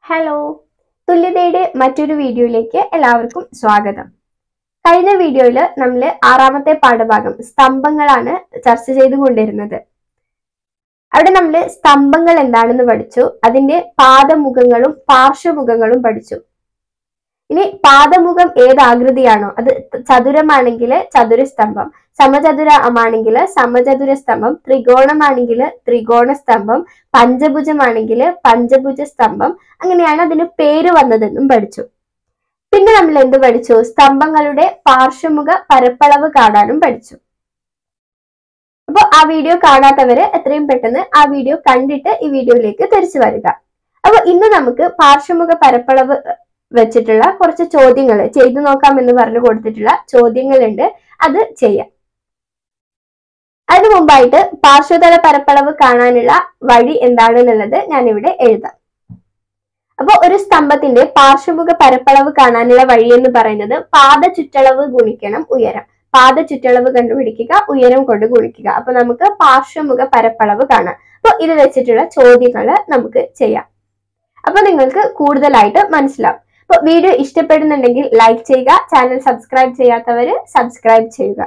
hello തുല്യതയുടെ മറ്റൊരു വീഡിയോയിലേക്ക് എല്ലാവർക്കും സ്വാഗതം കഴിഞ്ഞ വീഡിയോയിൽ നമ്മൾ ആറാമത്തെ പാഠഭാഗം സ്തംഭങ്ങളാണ് ചർച്ച ചെയ്തുകൊണ്ടിരുന്നത് അവിടെ നമ്മൾ സ്തംഭങ്ങൾ എന്താണെന്ന് പഠിച്ചു അതിന്റെ പാദമുഖങ്ങളും പാർശ്വമുഖങ്ങളും പഠിച്ചു ഇനി പാദമുഖം ഏത് ആകൃതിയാണോ അത് ചതുരമാണെങ്കിൽ ചതുരസ്തംഭം സമചതുരമാണെങ്കിൽ സമചതുര സ്തംഭം ത്രികോണമാണെങ്കിൽ ത്രികോണ സ്തംഭം പഞ്ചഭുജമാണെങ്കിൽ പഞ്ചഭുജ സ്തംഭം അങ്ങനെയാണ് അതിന് പേര് വന്നതെന്നും പഠിച്ചു പിന്നെ നമ്മൾ എന്ത് പഠിച്ചു സ്തംഭങ്ങളുടെ പാർശ്വമുഖ പരപ്പളവ് കാണാനും പഠിച്ചു അപ്പോൾ ആ വീഡിയോ കാണാത്തവര് എത്രയും പെട്ടെന്ന് ആ വീഡിയോ കണ്ടിട്ട് ഈ വീഡിയോയിലേക്ക് തിരിച്ചു വരിക അപ്പൊ ഇന്ന് നമുക്ക് പാർശ്വമുഖ പരപ്പളവ് വെച്ചിട്ടുള്ള കുറച്ച് ചോദ്യങ്ങൾ ചെയ്തു നോക്കാം എന്ന് പറഞ്ഞു കൊടുത്തിട്ടുള്ള ചോദ്യങ്ങളുണ്ട് അത് ചെയ്യാം അതിനു മുമ്പായിട്ട് പാർശ്വതല പരപ്പളവ് കാണാനുള്ള വഴി എന്താണെന്നുള്ളത് ഞാൻ ഇവിടെ എഴുതാം അപ്പോൾ ഒരു സ്തംഭത്തിന്റെ പാർശ്വമുഖ പരപ്പളവ് കാണാനുള്ള വഴി എന്ന് പറയുന്നത് പാദ ചുറ്റളവ് ഗുണിക്കണം ഉയരം പാദ ചുറ്റളവ് കണ്ടുപിടിക്കുക ഉയരം കൊണ്ട് ഗുണിക്കുക അപ്പൊ നമുക്ക് പാർശ്വമുഖ പരപ്പളവ് കാണാം അപ്പൊ ഇത് വെച്ചിട്ടുള്ള ചോദ്യങ്ങൾ നമുക്ക് ചെയ്യാം അപ്പൊ നിങ്ങൾക്ക് കൂടുതലായിട്ട് മനസ്സിലാവും അപ്പൊ വീഡിയോ ഇഷ്ടപ്പെടുന്നുണ്ടെങ്കിൽ ലൈക്ക് ചെയ്യുക ചാനൽ സബ്സ്ക്രൈബ് ചെയ്യാത്തവര് സബ്സ്ക്രൈബ് ചെയ്യുക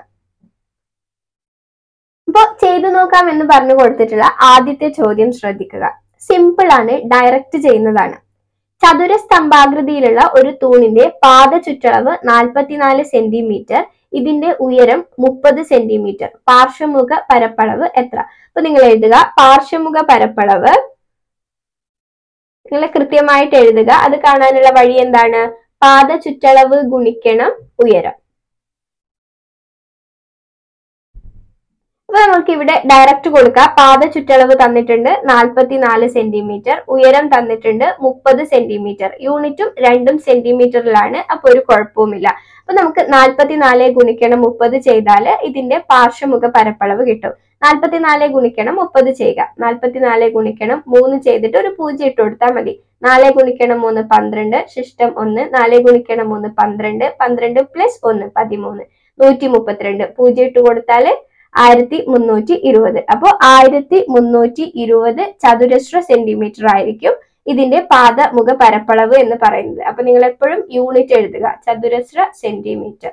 അപ്പോൾ ചെയ്തു നോക്കാം എന്ന് പറഞ്ഞു കൊടുത്തിട്ടുള്ള ആദ്യത്തെ ചോദ്യം ശ്രദ്ധിക്കുക സിമ്പിൾ ആണ് ഡയറക്റ്റ് ചെയ്യുന്നതാണ് ചതുര സ്തംഭാകൃതിയിലുള്ള ഒരു തൂണിന്റെ പാദ ചുറ്റളവ് നാൽപ്പത്തിനാല് സെന്റിമീറ്റർ ഇതിന്റെ ഉയരം മുപ്പത് സെന്റിമീറ്റർ പാർശ്വമുഖ പരപ്പളവ് എത്ര അപ്പൊ നിങ്ങൾ എഴുതുക പാർശ്വമുഖ പരപ്പളവ് നിങ്ങൾ കൃത്യമായിട്ട് എഴുതുക അത് കാണാനുള്ള വഴി എന്താണ് പാദ ചുറ്റളവ് ഗുണിക്കണം ഉയരം അപ്പൊ നമുക്ക് ഇവിടെ ഡയറക്റ്റ് കൊടുക്കാം പാദ ചുറ്റളവ് തന്നിട്ടുണ്ട് നാൽപ്പത്തിനാല് സെന്റിമീറ്റർ ഉയരം തന്നിട്ടുണ്ട് മുപ്പത് സെന്റിമീറ്റർ യൂണിറ്റും രണ്ടും സെന്റിമീറ്ററിലാണ് അപ്പൊ ഒരു കുഴപ്പവുമില്ല അപ്പൊ നമുക്ക് നാൽപ്പത്തിനാല് ഗുണിക്കണം മുപ്പത് ചെയ്താൽ ഇതിന്റെ പാർശ്വമുഖ പരപ്പളവ് കിട്ടും നാൽപ്പത്തിനാല് ഗുണിക്കണം മുപ്പത് ചെയ്യുക നാൽപ്പത്തിനാല് ഗുണിക്കണം മൂന്ന് ചെയ്തിട്ട് ഒരു പൂജ്യം ഇട്ട് കൊടുത്താൽ മതി നാല് ഗുണിക്കണം മൂന്ന് പന്ത്രണ്ട് ശിഷ്ടം ഒന്ന് നാല് ഗുണിക്കണം മൂന്ന് പന്ത്രണ്ട് പന്ത്രണ്ട് പ്ലസ് ഒന്ന് പതിമൂന്ന് നൂറ്റി മുപ്പത്തിരണ്ട് പൂജ്യം ഇട്ട് കൊടുത്താൽ ആയിരത്തി മുന്നൂറ്റി ഇരുപത് അപ്പോൾ ആയിരത്തി മുന്നൂറ്റി ഇരുപത് ചതുരശ്ര സെന്റിമീറ്റർ ആയിരിക്കും ഇതിന്റെ പാദമുഖ പരപ്പളവ് എന്ന് പറയുന്നത് അപ്പൊ നിങ്ങൾ എപ്പോഴും യൂണിറ്റ് എഴുതുക ചതുരശ്ര സെന്റിമീറ്റർ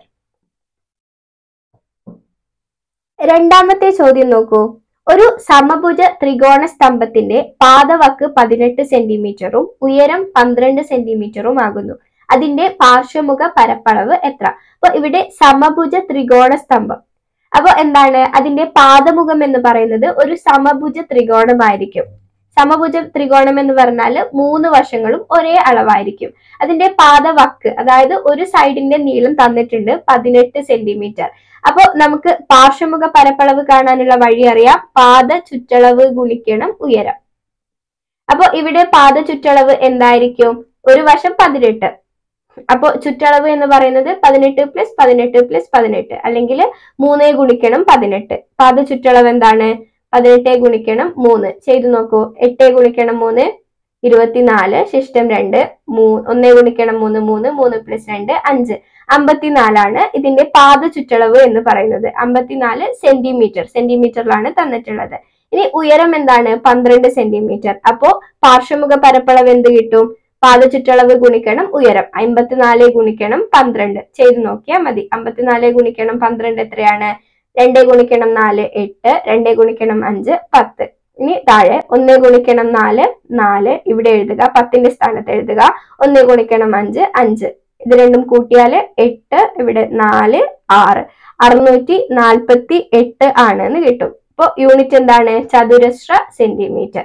രണ്ടാമത്തെ ചോദ്യം നോക്കൂ ഒരു സമഭുജ ത്രികോണ സ്തംഭത്തിന്റെ പാദവക്ക് പതിനെട്ട് സെന്റിമീറ്ററും ഉയരം പന്ത്രണ്ട് സെന്റിമീറ്ററും ആകുന്നു അതിന്റെ പാർശ്വമുഖ പരപ്പളവ് എത്ര അപ്പൊ ഇവിടെ സമഭുജ ത്രികോണ സ്തംഭം അപ്പൊ എന്താണ് അതിന്റെ പാദമുഖം എന്ന് പറയുന്നത് ഒരു സമഭുജ ത്രികോണമായിരിക്കും സമഭുജ ത്രികോണം എന്ന് പറഞ്ഞാൽ മൂന്ന് വശങ്ങളും ഒരേ അളവായിരിക്കും അതിന്റെ പാദവക്ക് അതായത് ഒരു സൈഡിന്റെ നീളം തന്നിട്ടുണ്ട് പതിനെട്ട് സെന്റിമീറ്റർ അപ്പോൾ നമുക്ക് പാർശ്വമുഖ പരപ്പളവ് കാണാനുള്ള വഴി അറിയാം പാദ ചുറ്റളവ് ഗുണിക്കണം ഉയരം അപ്പൊ ഇവിടെ പാദ ചുറ്റളവ് എന്തായിരിക്കും ഒരു വശം പതിനെട്ട് അപ്പൊ ചുറ്റളവ് എന്ന് പറയുന്നത് പതിനെട്ട് പ്ലസ് പതിനെട്ട് പ്ലസ് പതിനെട്ട് അല്ലെങ്കിൽ മൂന്നേ ഗുണിക്കണം പതിനെട്ട് പാദ ചുറ്റളവ് എന്താണ് പതിനെട്ട് ഗുണിക്കണം മൂന്ന് ചെയ്തു നോക്കൂ എട്ട് ഗുണിക്കണം മൂന്ന് ഇരുപത്തിനാല് ശിഷ്ടം രണ്ട് മൂ ഒന്നേ ഗുണിക്കണം മൂന്ന് മൂന്ന് മൂന്ന് പ്ലസ് രണ്ട് അഞ്ച് അമ്പത്തിനാലാണ് ഇതിന്റെ പാദ ചുറ്റളവ് എന്ന് പറയുന്നത് അമ്പത്തിനാല് സെന്റിമീറ്റർ സെന്റിമീറ്ററിലാണ് തന്നിട്ടുള്ളത് ഇനി ഉയരം എന്താണ് പന്ത്രണ്ട് സെന്റിമീറ്റർ അപ്പോ പാർശ്വമുഖ പരപ്പളവ് എന്ത് കിട്ടും പാദ ചുറ്റളവ് ഗുണിക്കണം ഉയരം അമ്പത്തിനാല് ഗുണിക്കണം പന്ത്രണ്ട് ചെയ്തു നോക്കിയാൽ മതി അമ്പത്തിനാല് ഗുണിക്കണം പന്ത്രണ്ട് എത്രയാണ് രണ്ട് ഗുണിക്കണം നാല് എട്ട് രണ്ട് ഗുണിക്കണം അഞ്ച് പത്ത് ഇനി താഴെ ഒന്ന് ഗുണിക്കണം നാല് നാല് ഇവിടെ എഴുതുക പത്തിന്റെ സ്ഥാനത്ത് എഴുതുക ഒന്ന് ഗുണിക്കണം അഞ്ച് അഞ്ച് ഇത് രണ്ടും കൂട്ടിയാൽ എട്ട് ഇവിടെ നാല് ആറ് അറുന്നൂറ്റി നാൽപ്പത്തി എട്ട് ആണ് എന്ന് കിട്ടും അപ്പോൾ യൂണിറ്റ് എന്താണ് ചതുരശ്ര സെന്റിമീറ്റർ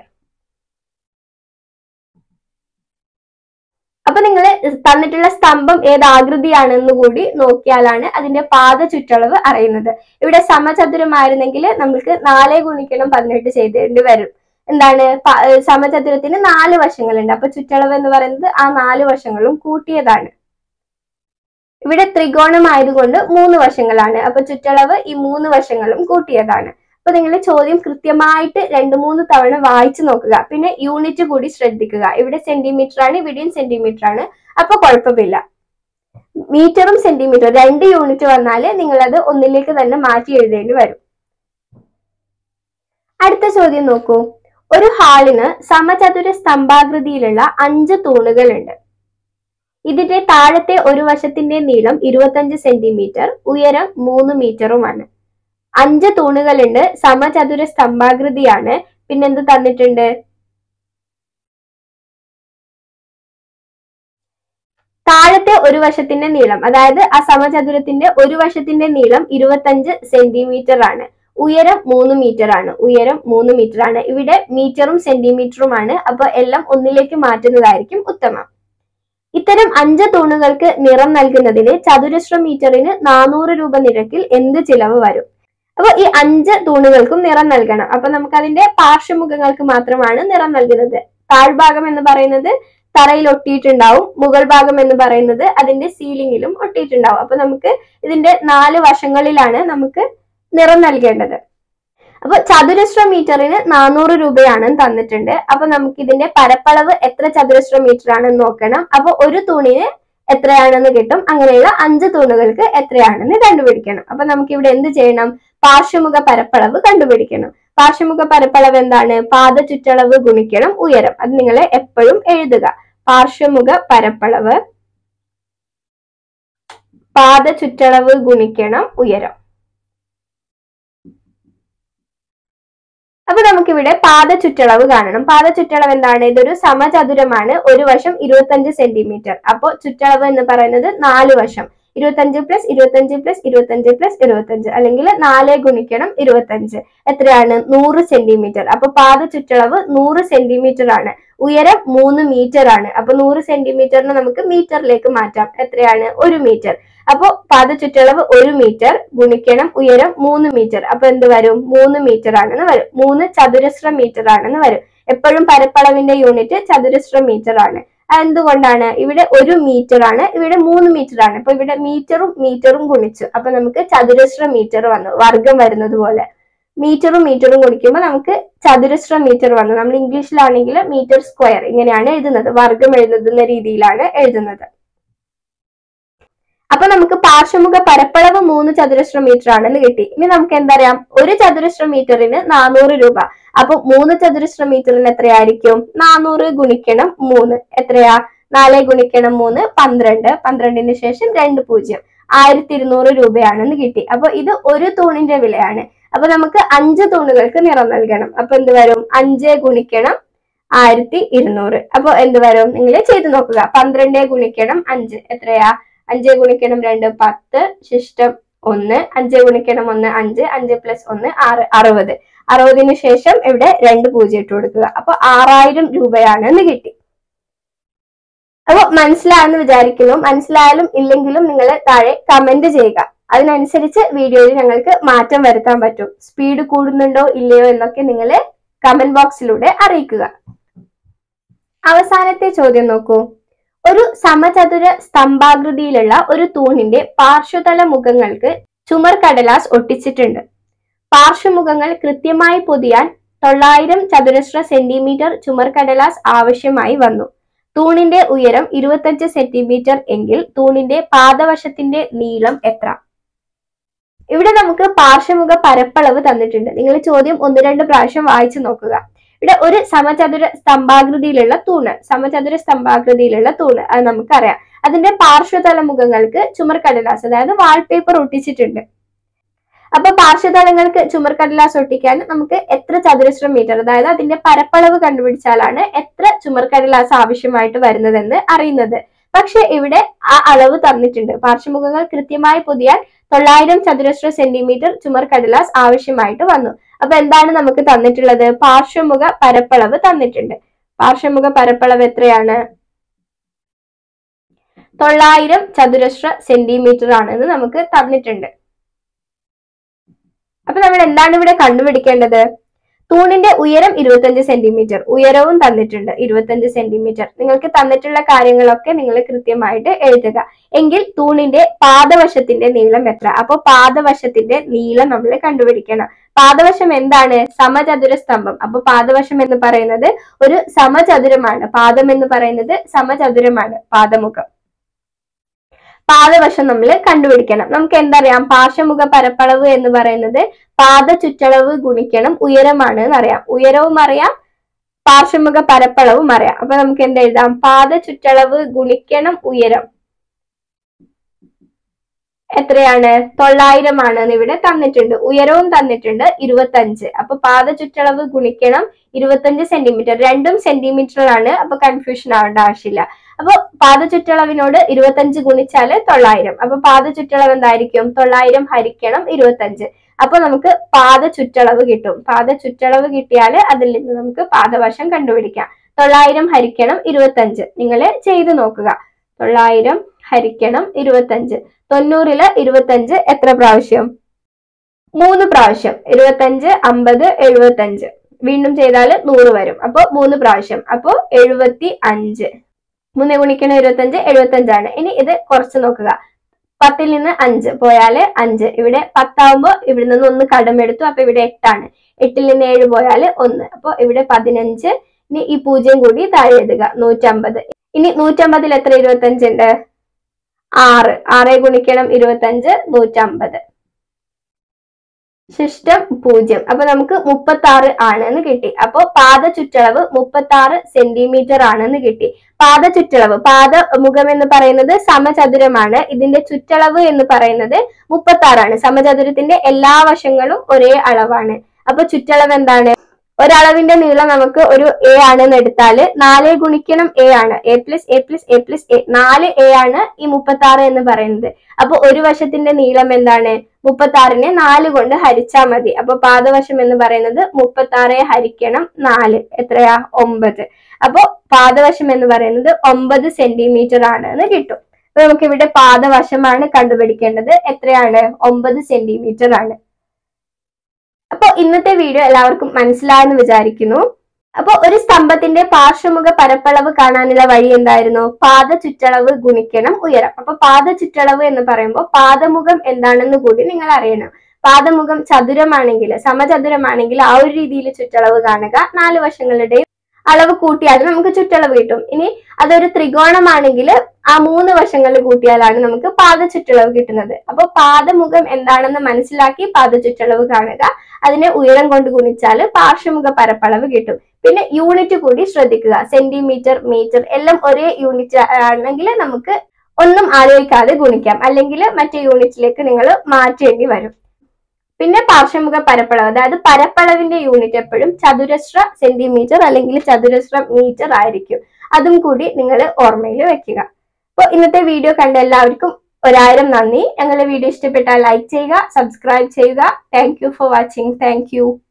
അപ്പൊ നിങ്ങൾ തന്നിട്ടുള്ള സ്തംഭം ഏത് ആകൃതിയാണെന്ന് കൂടി നോക്കിയാലാണ് അതിന്റെ പാദ ചുറ്റളവ് അറിയുന്നത് ഇവിടെ സമചതുരമായിരുന്നെങ്കിൽ നമുക്ക് നാല് ഗുണിക്കണം പതിനെട്ട് ചെയ്തേണ്ടി വരും എന്താണ് സമചതുരത്തിന് നാല് വശങ്ങളുണ്ട് അപ്പൊ ചുറ്റളവ് എന്ന് പറയുന്നത് ആ നാല് വശങ്ങളും കൂട്ടിയതാണ് ഇവിടെ ത്രികോണമായതുകൊണ്ട് മൂന്ന് വശങ്ങളാണ് അപ്പൊ ചുറ്റളവ് ഈ മൂന്ന് വശങ്ങളും കൂട്ടിയതാണ് അപ്പൊ നിങ്ങൾ ചോദ്യം കൃത്യമായിട്ട് രണ്ട് മൂന്ന് തവണ വായിച്ചു നോക്കുക പിന്നെ യൂണിറ്റ് കൂടി ശ്രദ്ധിക്കുക ഇവിടെ സെന്റിമീറ്റർ ആണ് ഇവിടെയും സെന്റിമീറ്റർ ആണ് അപ്പൊ കുഴപ്പമില്ല മീറ്ററും സെന്റിമീറ്ററും രണ്ട് യൂണിറ്റ് വന്നാല് നിങ്ങൾ അത് ഒന്നിലേക്ക് തന്നെ മാറ്റി എഴുതേണ്ടി വരും അടുത്ത ചോദ്യം നോക്കൂ ഒരു ഹാളിന് സമചതുര സ്തംഭാകൃതിയിലുള്ള അഞ്ച് തൂണുകളുണ്ട് ഇതിന്റെ താഴത്തെ ഒരു വശത്തിന്റെ നീളം ഇരുപത്തഞ്ച് സെന്റിമീറ്റർ ഉയരം മൂന്ന് മീറ്ററുമാണ് അഞ്ച് തൂണുകളുണ്ട് സമചതുര സ്തംഭാകൃതിയാണ് പിന്നെന്ത് തന്നിട്ടുണ്ട് താഴത്തെ ഒരു വശത്തിന്റെ നീളം അതായത് ആ സമചതുരത്തിന്റെ ഒരു വശത്തിന്റെ നീളം ഇരുപത്തഞ്ച് സെന്റിമീറ്റർ ആണ് ഉയരം മൂന്ന് മീറ്റർ ആണ് ഉയരം മൂന്ന് മീറ്റർ ആണ് ഇവിടെ മീറ്ററും സെന്റിമീറ്ററുമാണ് അപ്പൊ എല്ലാം ഒന്നിലേക്ക് മാറ്റുന്നതായിരിക്കും ഉത്തമം ഇത്തരം അഞ്ച് തൂണുകൾക്ക് നിറം നൽകുന്നതിന് ചതുരശ്ര മീറ്ററിന് നാനൂറ് രൂപ നിരക്കിൽ എന്ത് ചിലവ് വരും അപ്പൊ ഈ അഞ്ച് തൂണുകൾക്കും നിറം നൽകണം അപ്പൊ നമുക്ക് അതിന്റെ പാർശ്വമുഖങ്ങൾക്ക് മാത്രമാണ് നിറം നൽകുന്നത് താഴ്ഭാഗം എന്ന് പറയുന്നത് തറയിൽ ഒട്ടിയിട്ടുണ്ടാവും മുകൾ ഭാഗം എന്ന് പറയുന്നത് അതിന്റെ സീലിംഗിലും ഒട്ടിയിട്ടുണ്ടാവും അപ്പൊ നമുക്ക് ഇതിന്റെ നാല് വശങ്ങളിലാണ് നമുക്ക് നിറം നൽകേണ്ടത് അപ്പൊ ചതുരശ്ര മീറ്ററിന് നാനൂറ് രൂപയാണ് തന്നിട്ടുണ്ട് അപ്പൊ നമുക്ക് ഇതിന്റെ പരപ്പളവ് എത്ര ചതുരശ്ര മീറ്റർ ആണെന്ന് നോക്കണം അപ്പൊ ഒരു തൂണിന് എത്രയാണെന്ന് കിട്ടും അങ്ങനെയുള്ള അഞ്ച് തൂണുകൾക്ക് എത്രയാണെന്ന് കണ്ടുപിടിക്കണം അപ്പൊ നമുക്ക് ഇവിടെ എന്ത് ചെയ്യണം പാർശ്വമുഖ പരപ്പളവ് കണ്ടുപിടിക്കണം പാർശ്വമുഖ പരപ്പളവ് എന്താണ് പാദ ചുറ്റളവ് ഗുണിക്കണം ഉയരം അത് നിങ്ങൾ എപ്പോഴും എഴുതുക പാർശ്വമുഖ പരപ്പളവ് പാദ ചുറ്റളവ് ഗുണിക്കണം ഉയരം അപ്പൊ നമുക്കിവിടെ പാദ ചുറ്റളവ് കാണണം പാദ ചുറ്റളവ് എന്താണ് ഇതൊരു സമചതുരമാണ് ഒരു വശം ഇരുപത്തഞ്ച് സെന്റിമീറ്റർ അപ്പോ ചുറ്റളവ് എന്ന് പറയുന്നത് നാല് വശം ഇരുപത്തഞ്ച് പ്ലസ് ഇരുപത്തഞ്ച് പ്ലസ് ഇരുപത്തഞ്ച് പ്ലസ് ഇരുപത്തഞ്ച് അല്ലെങ്കിൽ നാല് ഗുണിക്കണം ഇരുപത്തഞ്ച് എത്രയാണ് നൂറ് സെന്റിമീറ്റർ അപ്പൊ പാദ ചുറ്റളവ് നൂറ് സെന്റിമീറ്റർ ആണ് ഉയരം മൂന്ന് മീറ്റർ ആണ് അപ്പൊ നൂറ് സെന്റിമീറ്ററിന് നമുക്ക് മീറ്ററിലേക്ക് മാറ്റാം എത്രയാണ് ഒരു മീറ്റർ അപ്പോ പാദ ചുറ്റളവ് ഒരു മീറ്റർ ഗുണിക്കണം ഉയരം മൂന്ന് മീറ്റർ അപ്പൊ എന്ത് വരും മൂന്ന് മീറ്റർ ആണെന്ന് വരും മൂന്ന് ചതുരശ്ര മീറ്റർ ആണെന്ന് വരും എപ്പോഴും പരപ്പളവിന്റെ യൂണിറ്റ് ചതുരശ്ര മീറ്റർ ആണ് എന്തുകൊണ്ടാണ് ഇവിടെ ഒരു മീറ്റർ ആണ് ഇവിടെ മൂന്ന് മീറ്റർ ആണ് അപ്പൊ ഇവിടെ മീറ്ററും മീറ്ററും ഗുണിച്ചു അപ്പൊ നമുക്ക് ചതുരശ്ര മീറ്റർ വന്നു വർഗം വരുന്നത് പോലെ മീറ്ററും മീറ്ററും ഗുണിക്കുമ്പോൾ നമുക്ക് ചതുരശ്ര മീറ്റർ വന്നു നമ്മൾ ഇംഗ്ലീഷിലാണെങ്കിൽ മീറ്റർ സ്ക്വയർ ഇങ്ങനെയാണ് എഴുതുന്നത് വർഗം എഴുതുന്ന രീതിയിലാണ് എഴുതുന്നത് അപ്പൊ നമുക്ക് പാർശ്വമുഖ പരപ്പളവ് മൂന്ന് ചതുരശ്ര മീറ്റർ ആണെന്ന് കിട്ടി ഇനി നമുക്ക് എന്തറിയാം ഒരു ചതുരശ്ര മീറ്ററിന് നാനൂറ് രൂപ അപ്പൊ മൂന്ന് ചതുരശ്ര മീറ്ററിന് എത്രയായിരിക്കും നാനൂറ് ഗുണിക്കണം മൂന്ന് എത്രയാ നാല് ഗുണിക്കണം മൂന്ന് പന്ത്രണ്ട് പന്ത്രണ്ടിന് ശേഷം രണ്ട് പൂജ്യം ആയിരത്തി ഇരുന്നൂറ് രൂപയാണെന്ന് കിട്ടി അപ്പൊ ഇത് ഒരു തൂണിന്റെ വിലയാണ് അപ്പൊ നമുക്ക് അഞ്ച് തൂണുകൾക്ക് നിറം നൽകണം അപ്പൊ എന്ത് വരും അഞ്ച് ഗുണിക്കണം ആയിരത്തി ഇരുന്നൂറ് അപ്പൊ എന്ത് വരും നിങ്ങൾ ചെയ്തു നോക്കുക പന്ത്രണ്ട് ഗുണിക്കണം അഞ്ച് എത്രയാ അഞ്ച് ഗുണിക്കണം രണ്ട് പത്ത് ശിഷ്ടം ഒന്ന് അഞ്ച് ഗുണിക്കണം ഒന്ന് അഞ്ച് അഞ്ച് പ്ലസ് ഒന്ന് ആറ് അറുപത് അറുപതിന് ശേഷം ഇവിടെ രണ്ട് പൂജ്യം ഇട്ട് കൊടുക്കുക അപ്പൊ ആറായിരം രൂപയാണെന്ന് കിട്ടി അപ്പൊ മനസ്സിലായെന്ന് വിചാരിക്കുന്നു മനസ്സിലായാലും ഇല്ലെങ്കിലും നിങ്ങൾ താഴെ കമന്റ് ചെയ്യുക അതിനനുസരിച്ച് വീഡിയോയിൽ ഞങ്ങൾക്ക് മാറ്റം വരുത്താൻ പറ്റും സ്പീഡ് കൂടുന്നുണ്ടോ ഇല്ലയോ എന്നൊക്കെ നിങ്ങൾ കമന്റ് ബോക്സിലൂടെ അറിയിക്കുക അവസാനത്തെ ചോദ്യം നോക്കൂ ഒരു സമചതുര സ്തംഭാകൃതിയിലുള്ള ഒരു തൂണിന്റെ പാർശ്വതല മുഖങ്ങൾക്ക് ചുമർ കടലാസ് ഒട്ടിച്ചിട്ടുണ്ട് പാർശ്വമുഖങ്ങൾ കൃത്യമായി പൊതിയാൻ തൊള്ളായിരം ചതുരശ്ര സെന്റിമീറ്റർ ചുമർ കടലാസ് ആവശ്യമായി വന്നു തൂണിന്റെ ഉയരം ഇരുപത്തഞ്ച് സെന്റിമീറ്റർ എങ്കിൽ തൂണിന്റെ പാദവശത്തിന്റെ നീളം എത്ര ഇവിടെ നമുക്ക് പാർശ്വമുഖ പരപ്പളവ് തന്നിട്ടുണ്ട് നിങ്ങൾ ചോദ്യം ഒന്ന് രണ്ട് പ്രാവശ്യം വായിച്ചു നോക്കുക ഇവിടെ ഒരു സമചതുര സ്തംഭാകൃതിയിലുള്ള തൂണ് സമചതുര സ്തംഭാകൃതിയിലുള്ള തൂണ് അത് നമുക്കറിയാം അതിന്റെ പാർശ്വതല മുഖങ്ങൾക്ക് ചുമർ കടലാസ് അതായത് വാൾപേപ്പർ ഒട്ടിച്ചിട്ടുണ്ട് അപ്പൊ പാർശ്വതലങ്ങൾക്ക് ചുമർ കടലാസ് ഒട്ടിക്കാൻ നമുക്ക് എത്ര ചതുരശ്ര മീറ്റർ അതായത് അതിന്റെ പരപ്പളവ് കണ്ടുപിടിച്ചാലാണ് എത്ര ചുമർ കടലാസ് ആവശ്യമായിട്ട് വരുന്നതെന്ന് അറിയുന്നത് പക്ഷെ ഇവിടെ ആ അളവ് തന്നിട്ടുണ്ട് പാർശ്വമുഖങ്ങൾ കൃത്യമായി പൊതിയാൻ തൊള്ളായിരം ചതുരശ്ര സെന്റിമീറ്റർ ചുമർ കടലാസ് ആവശ്യമായിട്ട് വന്നു അപ്പൊ എന്താണ് നമുക്ക് തന്നിട്ടുള്ളത് പാർശ്വമുഖ പരപ്പളവ് തന്നിട്ടുണ്ട് പാർശ്വമുഖ പരപ്പളവ് എത്രയാണ് തൊള്ളായിരം ചതുരശ്ര സെന്റിമീറ്റർ ആണെന്ന് നമുക്ക് തന്നിട്ടുണ്ട് അപ്പൊ നമ്മൾ എന്താണ് ഇവിടെ കണ്ടുപിടിക്കേണ്ടത് തൂണിന്റെ ഉയരം ഇരുപത്തഞ്ച് സെന്റിമീറ്റർ ഉയരവും തന്നിട്ടുണ്ട് ഇരുപത്തഞ്ച് സെന്റിമീറ്റർ നിങ്ങൾക്ക് തന്നിട്ടുള്ള കാര്യങ്ങളൊക്കെ നിങ്ങൾ കൃത്യമായിട്ട് എഴുതുക എങ്കിൽ തൂണിന്റെ പാദവശത്തിന്റെ നീളം എത്ര അപ്പൊ പാദവശത്തിന്റെ നീളം നമ്മൾ കണ്ടുപിടിക്കണം പാദവശം എന്താണ് സമചതുര സ്തംഭം അപ്പൊ പാദവശം എന്ന് പറയുന്നത് ഒരു സമചതുരമാണ് പാദം എന്ന് പറയുന്നത് സമചതുരമാണ് പാദമുഖം പാദവശം നമ്മൾ കണ്ടുപിടിക്കണം നമുക്ക് എന്തറിയാം പാർശ്വമുഖ പരപ്പളവ് എന്ന് പറയുന്നത് പാദ ചുറ്റളവ് ഗുണിക്കണം ഉയരമാണ് എന്നറിയാം ഉയരവും അറിയാം പാർശ്വമുഖ പരപ്പളവും അറിയാം അപ്പൊ നമുക്ക് എന്ത് എഴുതാം പാദ ചുറ്റളവ് ഗുണിക്കണം ഉയരം എത്രയാണ് തൊള്ളായിരം ആണ് എന്ന് ഇവിടെ തന്നിട്ടുണ്ട് ഉയരവും തന്നിട്ടുണ്ട് ഇരുപത്തഞ്ച് അപ്പൊ പാദ ചുറ്റളവ് ഗുണിക്കണം ഇരുപത്തഞ്ച് സെന്റിമീറ്റർ രണ്ടും സെന്റിമീറ്ററിലാണ് അപ്പൊ കൺഫ്യൂഷൻ ആവേണ്ട ആവശ്യമില്ല അപ്പൊ പാദ ചുറ്റളവിനോട് ഇരുപത്തഞ്ച് ഗുണിച്ചാല് തൊള്ളായിരം അപ്പൊ പാദ ചുറ്റളവ് എന്തായിരിക്കും തൊള്ളായിരം ഹരിക്കണം ഇരുപത്തഞ്ച് അപ്പൊ നമുക്ക് പാദ ചുറ്റളവ് കിട്ടും പാദ ചുറ്റളവ് കിട്ടിയാല് അതിൽ നിന്ന് നമുക്ക് പാദവശം കണ്ടുപിടിക്കാം തൊള്ളായിരം ഹരിക്കണം ഇരുപത്തഞ്ച് നിങ്ങൾ ചെയ്തു നോക്കുക തൊള്ളായിരം ഹരിക്കണം ഇരുപത്തഞ്ച് തൊണ്ണൂറില് ഇരുപത്തഞ്ച് എത്ര പ്രാവശ്യം മൂന്ന് പ്രാവശ്യം ഇരുപത്തഞ്ച് അമ്പത് എഴുപത്തഞ്ച് വീണ്ടും ചെയ്താൽ നൂറ് വരും അപ്പൊ മൂന്ന് പ്രാവശ്യം അപ്പൊ എഴുപത്തി അഞ്ച് മൂന്ന് ഗുണിക്കണം ഇരുപത്തഞ്ച് എഴുപത്തഞ്ചാണ് ഇനി ഇത് കുറച്ച് നോക്കുക പത്തിൽ നിന്ന് അഞ്ച് പോയാല് അഞ്ച് ഇവിടെ പത്താവുമ്പോ ഇവിടെ നിന്ന് ഒന്ന് കടമെടുത്തു അപ്പൊ ഇവിടെ എട്ടാണ് എട്ടിൽ നിന്ന് ഏഴ് പോയാല് ഒന്ന് അപ്പൊ ഇവിടെ പതിനഞ്ച് ഇനി ഈ പൂജ്യം കൂടി താഴെ എഴുതുക നൂറ്റമ്പത് ഇനി നൂറ്റമ്പതിൽ എത്ര ഇരുപത്തഞ്ച് ഉണ്ട് ആറ് ആറ് ഗുണിക്കണം ഇരുപത്തഞ്ച് നൂറ്റമ്പത് ശിഷ്ടം പൂജ്യം അപ്പൊ നമുക്ക് മുപ്പത്തി ആറ് ആണെന്ന് കിട്ടി അപ്പൊ പാദ ചുറ്റളവ് മുപ്പത്തി ആറ് സെന്റിമീറ്റർ ആണെന്ന് കിട്ടി പാദ ചുറ്റളവ് പാദ മുഖം എന്ന് പറയുന്നത് സമചതുരമാണ് ഇതിന്റെ ചുറ്റളവ് എന്ന് പറയുന്നത് മുപ്പത്തി ആറാണ് സമചതുരത്തിന്റെ എല്ലാ വശങ്ങളും ഒരേ അളവാണ് അപ്പൊ ചുറ്റളവ് എന്താണ് ഒരളവിന്റെ നീളം നമുക്ക് ഒരു എ ആണെന്ന് എടുത്താല് നാല് ഗുണിക്കണം എ ആണ് A plus A plus A plus A നാല് എ ആണ് ഈ മുപ്പത്തി ആറ് എന്ന് പറയുന്നത് അപ്പൊ ഒരു വശത്തിന്റെ നീളം എന്താണ് മുപ്പത്തി ആറിനെ നാല് കൊണ്ട് ഹരിച്ചാൽ മതി അപ്പൊ പാദവശം എന്ന് പറയുന്നത് മുപ്പത്തി ആറെ ഹരിക്കണം നാല് എത്രയാ ഒമ്പത് അപ്പൊ പാദവശം എന്ന് പറയുന്നത് ഒമ്പത് സെന്റിമീറ്റർ ആണ് എന്ന് കിട്ടും അപ്പൊ നമുക്ക് ഇവിടെ പാദവശമാണ് കണ്ടുപിടിക്കേണ്ടത് എത്രയാണ് ഒമ്പത് സെന്റിമീറ്റർ ആണ് അപ്പൊ ഇന്നത്തെ വീഡിയോ എല്ലാവർക്കും മനസ്സിലായെന്ന് വിചാരിക്കുന്നു അപ്പൊ ഒരു സ്തംഭത്തിന്റെ പാർശ്വമുഖ പരപ്പളവ് കാണാനുള്ള വഴി എന്തായിരുന്നു പാദ ചുറ്റളവ് ഗുണിക്കണം ഉയരം അപ്പൊ പാദ ചുറ്റളവ് എന്ന് പറയുമ്പോൾ പാദമുഖം എന്താണെന്ന് കൂടി നിങ്ങൾ അറിയണം പാദമുഖം ചതുരമാണെങ്കിൽ സമചതുരമാണെങ്കിൽ ആ ഒരു രീതിയിൽ ചുറ്റളവ് കാണുക നാല് വശങ്ങളുടെയും അളവ് കൂട്ടിയാൽ നമുക്ക് ചുറ്റളവ് കിട്ടും ഇനി അതൊരു ത്രികോണമാണെങ്കിൽ ആ മൂന്ന് വശങ്ങളിൽ കൂട്ടിയാലാണ് നമുക്ക് പാദ ചുറ്റളവ് കിട്ടുന്നത് അപ്പൊ പാദമുഖം എന്താണെന്ന് മനസ്സിലാക്കി പാദ ചുറ്റളവ് കാണുക അതിനെ ഉയരം കൊണ്ട് ഗുണിച്ചാൽ പാർശ്വമുഖ പരപ്പളവ് കിട്ടും പിന്നെ യൂണിറ്റ് കൂടി ശ്രദ്ധിക്കുക സെന്റിമീറ്റർ മീറ്റർ എല്ലാം ഒരേ യൂണിറ്റ് ആണെങ്കിൽ നമുക്ക് ഒന്നും ആലോചിക്കാതെ ഗുണിക്കാം അല്ലെങ്കിൽ മറ്റേ യൂണിറ്റിലേക്ക് നിങ്ങൾ മാറ്റേണ്ടി വരും പിന്നെ പാർശ്വമുഖ പരപ്പളവ് അതായത് പരപ്പളവിന്റെ യൂണിറ്റ് എപ്പോഴും ചതുരശ്ര സെന്റിമീറ്റർ അല്ലെങ്കിൽ ചതുരശ്ര മീറ്റർ ആയിരിക്കും അതും കൂടി നിങ്ങൾ ഓർമ്മയിൽ വെക്കുക അപ്പോൾ ഇന്നത്തെ വീഡിയോ കണ്ട എല്ലാവർക്കും ഒരായിരം നന്ദി ഞങ്ങളുടെ വീഡിയോ ഇഷ്ടപ്പെട്ടാൽ ലൈക്ക് ചെയ്യുക സബ്സ്ക്രൈബ് ചെയ്യുക thank you for watching thank U